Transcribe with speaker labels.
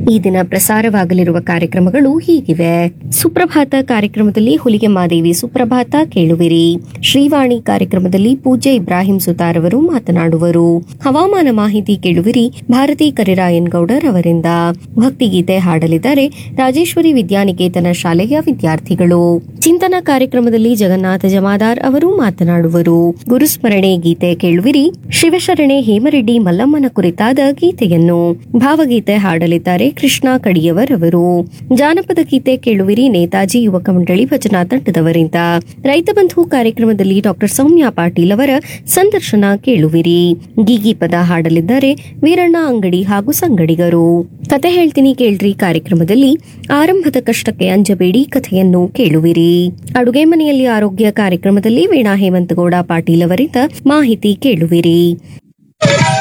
Speaker 1: ಈ ದಿನ ಪ್ರಸಾರವಾಗಲಿರುವ ಕಾರ್ಯಕ್ರಮಗಳು ಹೀಗಿವೆ ಸುಪ್ರಭಾತ ಕಾರ್ಯಕ್ರಮದಲ್ಲಿ ಹುಲಿಗೆ ಮಾದೇವಿ ಸುಪ್ರಭಾತ ಕೇಳುವಿರಿ ಶ್ರೀವಾಣಿ ಕಾರ್ಯಕ್ರಮದಲ್ಲಿ ಪೂಜ್ಯ ಇಬ್ರಾಹಿಂ ಸುತಾರ್ ಅವರು ಮಾತನಾಡುವರು ಹವಾಮಾನ ಮಾಹಿತಿ ಕೇಳುವಿರಿ ಭಾರತಿ ಕರಿರಾಯನ್ ಗೌಡರ್ ಅವರಿಂದ ಭಕ್ತಿಗೀತೆ ಹಾಡಲಿದ್ದಾರೆ ರಾಜೇಶ್ವರಿ ವಿದ್ಯಾನಿಕೇತನ ಶಾಲೆಯ ವಿದ್ಯಾರ್ಥಿಗಳು ಚಿಂತನ ಕಾರ್ಯಕ್ರಮದಲ್ಲಿ ಜಗನ್ನಾಥ ಜಮಾದಾರ್ ಅವರು ಮಾತನಾಡುವರು ಗುರುಸ್ಮರಣೆ ಗೀತೆ ಕೇಳುವಿರಿ ಶಿವಶರಣೆ ಹೇಮರೆಡ್ಡಿ ಮಲ್ಲಮ್ಮನ ಕುರಿತಾದ ಗೀತೆಯನ್ನು ಭಾವಗೀತೆ ಹಾಡಲಿದ್ದಾರೆ ಕೃಷ್ಣ ಕಡಿಯವರ್ ಅವರು ಜಾನಪದ ಗೀತೆ ಕೇಳುವಿರಿ ನೇತಾಜಿ ಯುವಕ ಮಂಡಳಿ ಭಜನಾ ತಂಡದವರಿಂದ ರೈತ ಬಂಧು ಕಾರ್ಯಕ್ರಮದಲ್ಲಿ ಡಾಕ್ಟರ್ ಸೌಮ್ಯ ಪಾಟೀಲ್ ಅವರ ಸಂದರ್ಶನ ಕೇಳುವಿರಿ ಗೀಗಿ ಪದ ಹಾಡಲಿದ್ದಾರೆ ವೀರಣ್ಣ ಅಂಗಡಿ ಹಾಗೂ ಸಂಗಡಿಗರು ಕತೆ ಹೇಳ್ತೀನಿ ಕೇಳ್ರಿ ಕಾರ್ಯಕ್ರಮದಲ್ಲಿ ಆರಂಭದ ಕಷ್ಟಕ್ಕೆ ಅಂಜಬೇಡಿ ಕಥೆಯನ್ನು ಕೇಳುವಿರಿ ಅಡುಗೆ ಮನೆಯಲ್ಲಿ ಆರೋಗ್ಯ ಕಾರ್ಯಕ್ರಮದಲ್ಲಿ ವೀಣಾ ಹೇಮಂತಗೌಡ ಪಾಟೀಲ್ ಅವರಿಂದ ಮಾಹಿತಿ ಕೇಳುವಿರಿ